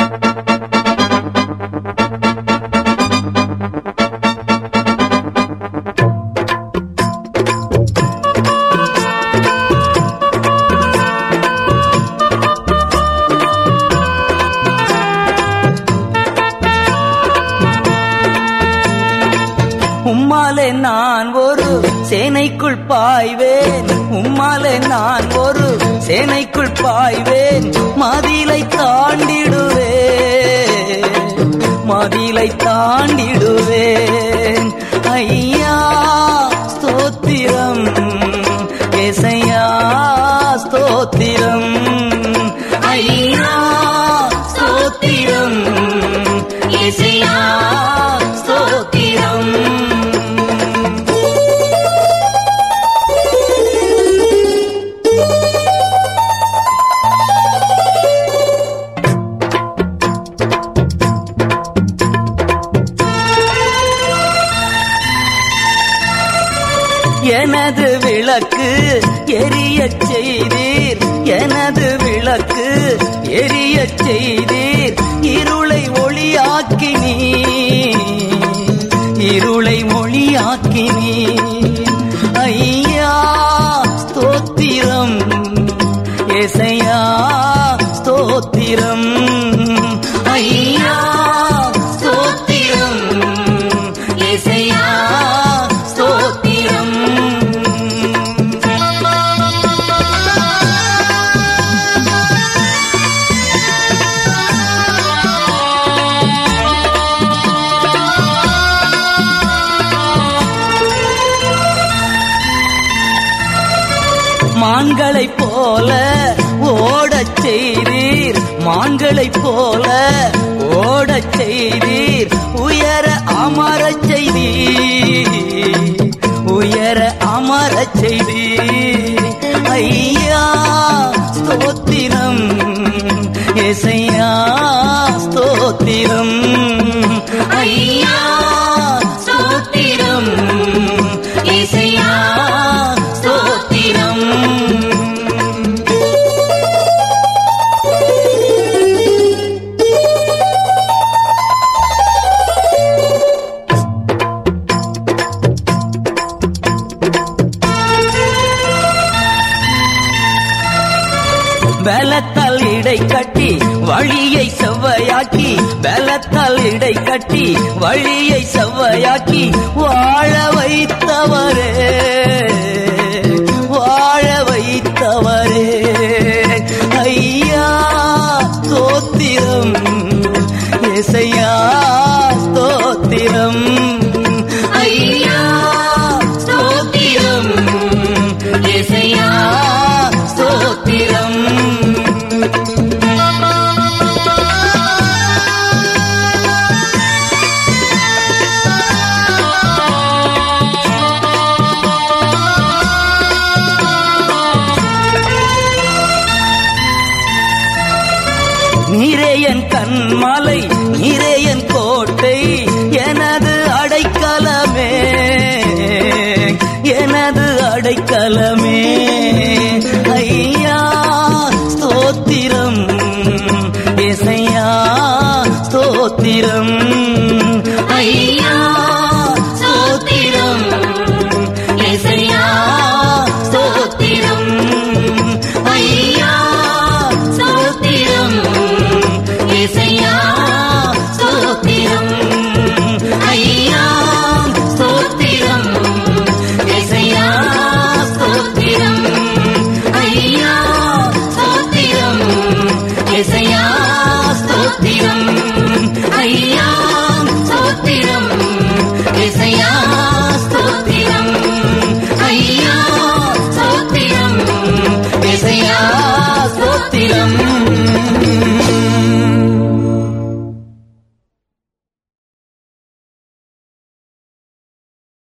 உம்மாலே நான் ஒரு சேனைக்குள் பாய்வேன் உம்மாலே நான் ஒரு சேனைக்குள் பாய்வேன் மதிலை தாண்டிடுவேன் மதிலை தாண்டிடுவேன் ஐயா ஸ்தோத்திரம் ஏசையா ஸ்தோத்திரம் ஐயா ஸ்தோத்திரம் ஏசையா ஸ்தோத்திரம் எனது விளக்கு எரியச் செய்தீர் எனது விளக்கு எரியச் செய்தீர் இருளை ஒளியாக்கினீ இருளை மொழியாக்கினீ ஐயா ஸ்தோத்திரம் ஏசையா ஸ்தோத்திரம் ஐயா ஸ்தோத்திரம் ஏசையா ஸ்தோத்திரம் மான்களைப் போல ஓடச் செய்தீர் மான்களைப் போல ஓடச் செய்தீர் உயர அமரச் செய்தீர் உயர அமரச் செய்தீர் ஐயா ஸ்தோத்திரம் ஏசையா ஸ்தோத்திரம் ஐயா ஸ்தோத்திரம் ஏசையா ஸ்தோத்திரம் பலத்தால் இடை கட்டி வழியை செவ்வையாக்கி பலத்தால் இடை கட்டி வழியை செவ்வையாக்கி வாழ வைத்தவரே வாழ வைத்தவரே ஐயா ஸ்தோத்திரம் ஏசையா ஸ்தோத்திரம் ஐயா ஸ்தோத்திரம் ஏசையா ஸ்தோத்திரம் நீரே என் கண்மலை நீரே என் கோட்டை எனது அடைக்கலமே எனது அடைக்கலமே ஐயா ஸ்தோத்திரம் ஏசையா ஸ்தோத்திரம் ஐயா ஸ்தோத்திரம் ஏசையா ஸ்தோத்திரம் ஐயா ஸ்தோத்திரம் ஏசையா ஸ்தோத்திரம் ஐயா ஸ்தோத்திரம் ஏசையா ஸ்தோத்திரம் ஐயா ஸ்தோத்திரம் ஏசையா ஸ்தோத்திரம் ஐயா ஸ்தோத்திரம் ஏசையா ஸ்தோத்திரம் ஐயா ஸ்தோத்திரம் ஏசையா ஸ்தோத்திரம்